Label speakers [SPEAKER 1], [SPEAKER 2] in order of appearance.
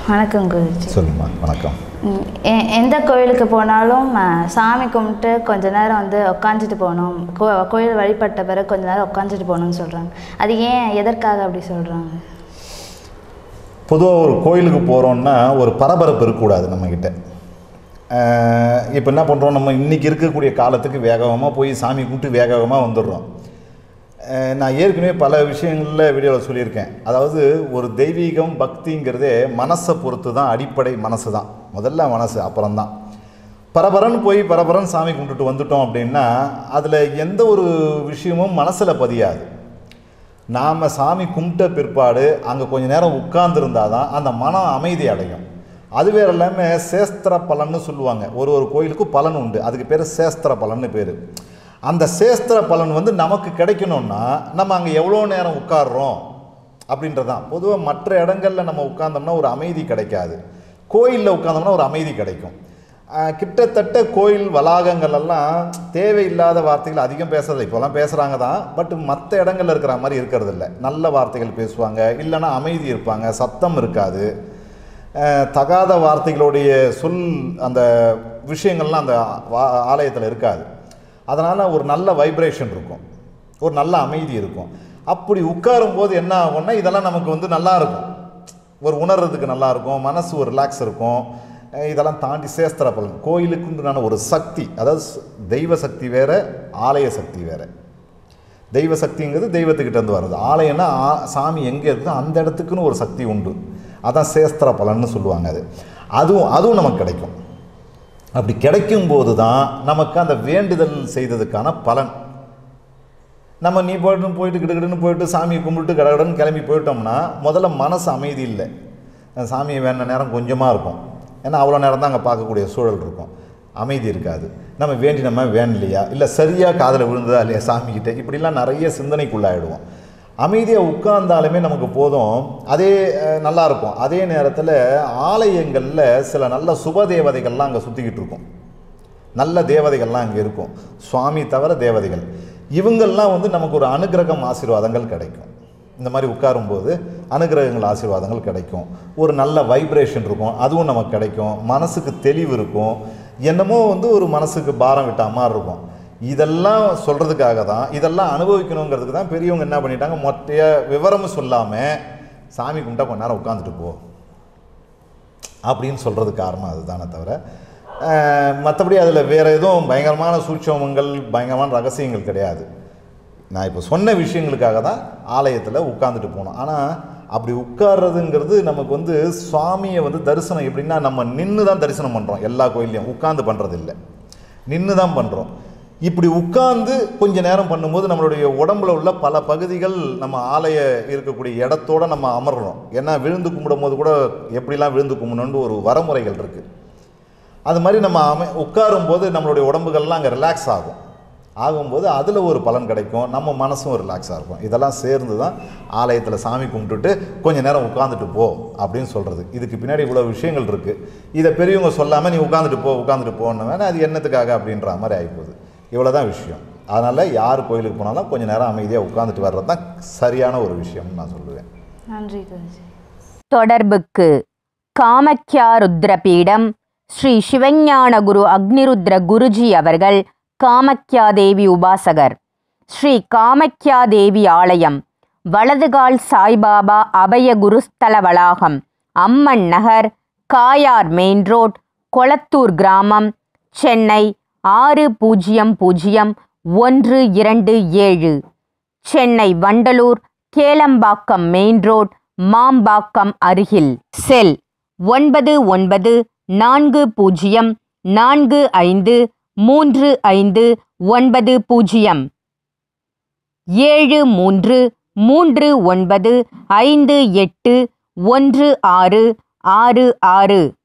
[SPEAKER 1] வணக்கம் குருஜி
[SPEAKER 2] சொல்லுமா வணக்கம்
[SPEAKER 1] ம், எ- எந்த கோயிலுக்கு போனாலும் ஆ, சாமி கும்பிட்டு கொஞ்ச நேரம் வந்து உட்காந்துட்டு போகணும் கோ கோயில் வழிபட்ட பிறகு கொஞ்ச நேரம் உட்காந்துட்டு போகணும்னு சொல்கிறாங்க அது ஏன் எதற்காக அப்படி சொல்கிறாங்க
[SPEAKER 2] பொதுவாக ஒரு கோயிலுக்கு போகிறோம்னா ஒரு பரபரப்பு இருக்கக்கூடாது நம்மக்கிட்ட இப்போ என்ன பண்ணுறோம் நம்ம இன்றைக்கி இருக்கக்கூடிய காலத்துக்கு வேகமாக போய் சாமி கும்பிட்டு வேகமாக வந்துடுறோம் அஹ் நான் ஏற்கனவே பல விஷயங்களில் வீடியோவில் சொல்லியிருக்கேன் அதாவது ஒரு தெய்வீகம் பக்திங்கிறதே மனசை பொறுத்து தான் அடிப்படை மனசு தான் முதல்ல மனசு அப்புறம்தான் பரபரன்னு போய் பரபரன்னு சாமி கும்பிட்டுட்டு வந்துட்டோம் அப்படின்னா அதில் எந்த ஒரு விஷயமும் மனசில் பதியாது நாம் சாமி கும்பிட்ட பிற்பாடு அங்கே கொஞ்ச நேரம் உட்கார்ந்துருந்தா தான் அந்த மனம் அமைதி அடையும் அது வேற இல்லாமல் சேஸ்திர பலன்னு சொல்லுவாங்க ஒரு ஒரு கோயிலுக்கும் பலன் உண்டு அதுக்கு பேர் சேஸ்திர பலன்னு பேர் அந்த சேஸ்திர பலன் வந்து நமக்கு கிடைக்கணும்னா நம்ம அங்கே எவ்வளோ நேரம் உட்கார்றோம் அப்படின்றதான் பொதுவாக மற்ற இடங்களில் நம்ம உட்கார்ந்தோம்னா ஒரு அமைதி கிடைக்காது கோயிலில் உட்கார்ந்தோம்னா ஒரு அமைதி கிடைக்கும் ஆஹ் கிட்டத்தட்ட கோயில் வளாகங்கள் எல்லாம் தேவையில்லாத வார்த்தைகள் அதிகம் பேசுறது இப்போலாம் பேசுகிறாங்க தான் பட் மற்ற இடங்கள்ல இருக்கிற மாதிரி இருக்கிறது இல்லை நல்ல வார்த்தைகள் பேசுவாங்க இல்லைன்னா அமைதி இருப்பாங்க சத்தம் இருக்காது ஆஹ் தகாத வார்த்தைகளுடைய சொல் அந்த விஷயங்கள்லாம் அந்த வா- ஆலயத்தில் இருக்காது அதனால் ஒரு நல்ல வைப்ரேஷன் இருக்கும் ஒரு நல்ல அமைதி இருக்கும் அப்படி உட்காரும்போது என்ன ஆகும்னா இதெல்லாம் நமக்கு வந்து நல்லா இருக்கும் ஒரு உணர்றதுக்கு நல்லா இருக்கும் மனசு ஒரு ரிலாக்ஸ் இருக்கும் அஹ் இதெல்லாம் தாண்டி சேஸ்திர பலன் கோயிலுக்குண்டான ஒரு சக்தி அதாவது ஸ்- தெய்வ சக்தி வேற ஆலய சக்தி வேற தெய்வ சக்திங்கிறது தெய்வத்துக்கிட்ட இருந்து வருது ஆலயம்னா ஆ- சாமி எங்கே இருக்குதோ அந்த இடத்துக்குன்னு ஒரு சக்தி உண்டு அதான் சேஸ்திர பலன்னு சொல்லுவாங்க அது அதுவும் அதுவும் நமக்கு கிடைக்கும் அப்படி கிடைக்கும் போது தான் நமக்கு அந்த வேண்டுதல் செய்ததுக்கான பலன் நம்ம நீ போய்ட்டு போயிட்டு கிடுகிடுன்னு போயிட்டு சாமியை கும்பிட்டு கடகடன்னு கிளம்பி போயிட்டோம்னா முதல்ல மனசு அமைதி இல்லை அந்த சாமியை வேண நேரம் கொஞ்சமாக இருக்கும் ஏன்னா அவ்வளோ நேரம் தான் அங்கே பார்க்கக்கூடிய சூழல் இருக்கும் அமைதி இருக்காது நம்ம வேண்டி நம்ம வேணலையா இல்லை சரியாக காதில் விழுந்ததா இல்லையா சாமிக்கிட்ட இப்படிலாம் நிறைய சிந்தனைக்குள்ளாயிடுவோம் அமைதியாக உட்கார்ந்தாலுமே நமக்கு போதும் அதே அஹ், நல்லா இருக்கும் அதே நேரத்தில் ஆலயங்களில் சில நல்ல சுப தேவதைகள்லாம் அங்கே சுற்றிக்கிட்டு இருக்கும் நல்ல தேவதைகள்லாம் அங்கே இருக்கும் சுவாமி தவிர தேவதைகள் இவங்கெல்லாம் வந்து நமக்கு ஒரு அனுகிரகம் ஆசீர்வாதங்கள் கிடைக்கும் இந்த மாதிரி உட்காரும்போது அனுகிரகங்கள் ஆசீர்வாதங்கள் கிடைக்கும் ஒரு நல்ல வைப்ரேஷன் இருக்கும் அதுவும் நமக்கு கிடைக்கும் மனசுக்கு தெளிவு இருக்கும் என்னமோ வந்து ஒரு மனசுக்கு பாரம் விட்ட மாதிரி இருக்கும் இதெல்லாம் சொல்கிறதுக்காக தான் இதெல்லாம் அனுபவிக்கணுங்கிறதுக்கு தான் பெரியவங்க என்ன பண்ணிட்டாங்க மொட்டைய விவரமும் சொல்லாமல் சாமி கும்பிட்டா கொஞ்ச நேரம் உட்காந்துட்டு போ அப்படின்னு சொல்கிறது காரணம் அதுதானே தவிர மற்றபடி அதில் வேறு எதுவும் பயங்கரமான சூட்சமங்கள் பயங்கரமான ரகசியங்கள் கிடையாது நான் இப்போ சொன்ன விஷயங்களுக்காக தான் ஆலயத்தில் உட்காந்துட்டு போனோம் ஆனால் அப்படி உட்கார்றதுங்கிறது நமக்கு வந்து சுவாமியை வந்து தரிசனம் எப்படின்னா நம்ம நின்று தான் தரிசனம் பண்ணுறோம் எல்லா கோயில்லையும் உட்காந்து பண்ணுறது இல்லை நின்று தான் பண்ணுறோம் இப்படி உட்கார்ந்து கொஞ்ச நேரம் பண்ணும்போது நம்மளுடைய உடம்புல உள்ள பல பகுதிகள் நம்ம ஆலய இருக்கக்கூடிய இடத்தோட நம்ம அமர்றோம் ஏன்னா விழுந்து கும்பிடும் போது கூட எப்படிலாம் விழுந்து கும்பிடணும்னு ஒரு வரமுறைகள் இருக்குது அது மாதிரி நம்ம அமை உட்காரும்போது நம்மளுடைய உடம்புகள்லாம் அங்கே ரிலாக்ஸ் ஆகும் ஆகும்போது அதில் ஒரு பலன் கிடைக்கும் நம்ம மனசும் ரிலாக்ஸாக இருக்கும் இதெல்லாம் சேர்ந்து தான் ஆலயத்தில் சாமி கும்பிட்டுட்டு கொஞ்ச நேரம் உட்காந்துட்டு போ அப்படின்னு சொல்கிறது இதுக்கு பின்னாடி இவ்வளோ விஷயங்கள் இருக்குது இதை பெரியவங்க சொல்லாமல் நீ உட்காந்துட்டு போ உட்காந்துட்டு போன்னு வேணா அது என்னத்துக்காக அப்படின்ற மாதிரி ஆகிப்போகுது இவ்வளோ தான் விஷயம் அதனால் யார் கோயிலுக்கு போனாலும் கொஞ்ச நேரம் அமைதியாக உட்காந்துட்டு வர்றது தான் சரியான ஒரு விஷயம்னு நான் சொல்லுவேன்
[SPEAKER 1] நன்றி குருஜி
[SPEAKER 3] தொடர்புக்கு காமக்யா ருத்ரபீடம் ஸ்ரீ சிவஞான குரு அக்னிருத்ர குருஜி அவர்கள் காமக்யா தேவி உபாசகர் ஸ்ரீ காமக்யா தேவி ஆலயம் வலதுகால் சாய்பாபா அபய குருஸ்தல வளாகம் அம்மன் நகர் காயார் மெயின் ரோட் கொளத்தூர் கிராமம் சென்னை ஆறு பூஜ்ஜியம் பூஜ்ஜியம் ஒன்று இரண்டு ஏழு சென்னை வண்டலூர் கேளம்பாக்கம் மெயின் ரோட் மாம்பாக்கம் அருகில் செல் ஒன்பது ஒன்பது நான்கு பூஜ்ஜியம் நான்கு ஐந்து மூன்று ஐந்து ஒன்பது பூஜ்ஜியம் ஏழு மூன்று மூன்று ஒன்பது ஐந்து எட்டு ஒன்று ஆறு ஆறு ஆறு